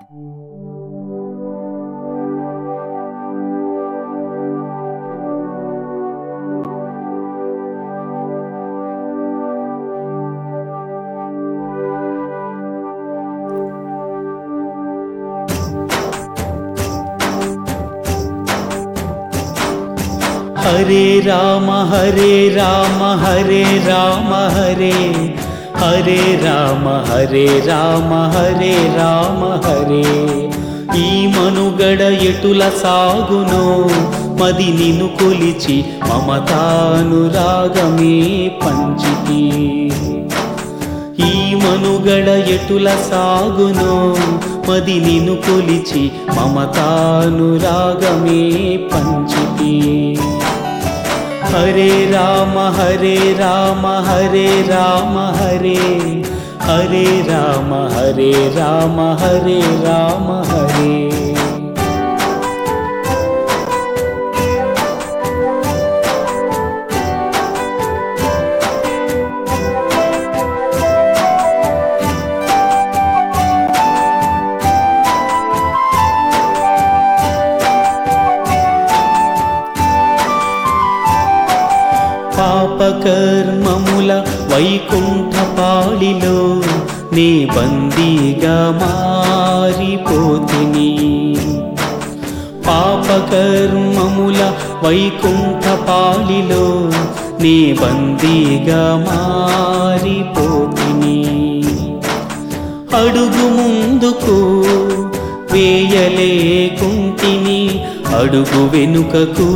హరే రామ హరే రామ హరే రామ హరే హరే రామ హరే రామ హరే రామ హరే ఈ మనుగడ ఎటుల సాగునో మది నిన్ను కొలిచి మమతానురాగమే పంచితి ఈ మనుగడ ఎటుల సాగునో మది నిన్ను కొలిచి మమతానురాగమే పంచితి హరే రామ హరే రామ హరే రామ హరే హరే రామ హరే రామ హరే రామ హరే పాపకర్మముల వైకుంఠ పాళిలో నే బందీగా మారిపోతిని పాపకర్మముల వైకుంఠ పాళిలో నే బందీగా మారిపోతిని అడుగు ముందుకు వేయలేకుంటిని అడుగు వెనుకకు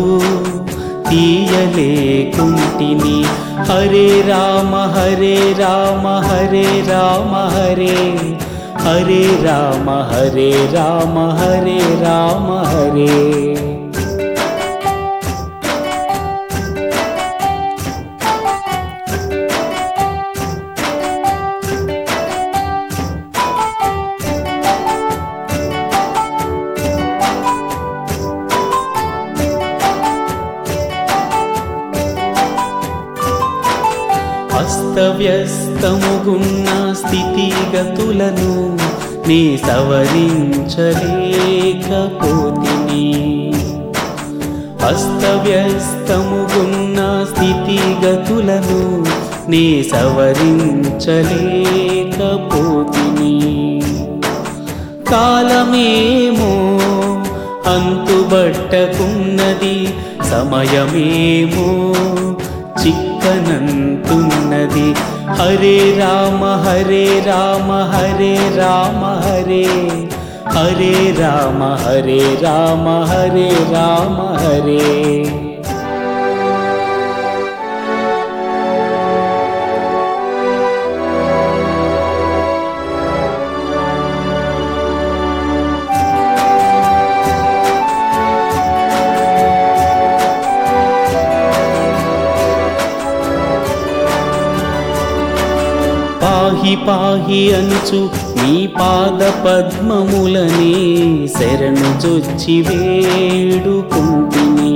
తీయలేకుంటిని హరే రామ హరే రామ హరే రామ హరే హరే రామ హరే రామ హరే రామ హరే అస్తవ్యస్తముగున్న స్థితిగతులను నీ సవరించలేకపోతిని అస్తవ్యస్తముగున్న స్థితిగతులను నీ సవరించలేకపోతిని కాలమేమో అంతుబట్టకున్నది సమయమేమో చిక్కనంతున్నది హరే రామ హరే రామ హరే రామ హరే హరే రామ హరే రామ హరే రామ హరే పాహి పాహి అనుచు నీ పాద పద్మములనే శరణు జొచ్చి వేడుకుంటిని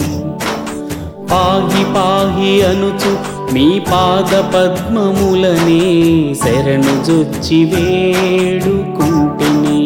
పాహి పాహి అనుచు మీ పాద పద్మములనే శరణు జొచ్చి వేడుకుంటిని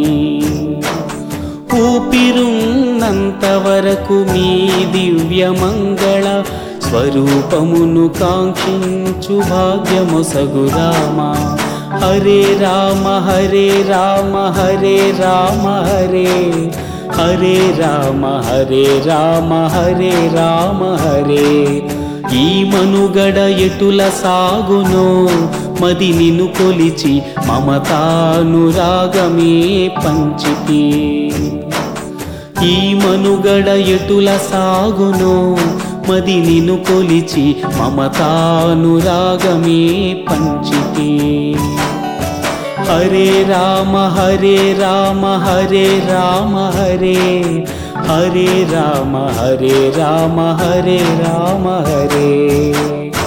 ఊపిరున్నంత వరకు మీ దివ్య మంగళ స్వరూపమును కాంక్షించు భాగ్యమొసగు రామ హరే రామ హరే రామ హరే రామ హరే హరే రామ హరే రామ హరే రామ హరే ఈ మనుగడ ఎటుల సాగునో మది నిన్ను కొలిచి మమతానురాగమే పంచితి ఈ మనుగడ ఎటుల సాగునో మది నిన్ను కొలిచి మమతానురాగమే పంచితి హరే రామ హరే రామ హరే రామ హరే హరే రామ హరే రామ హరే రామ హరే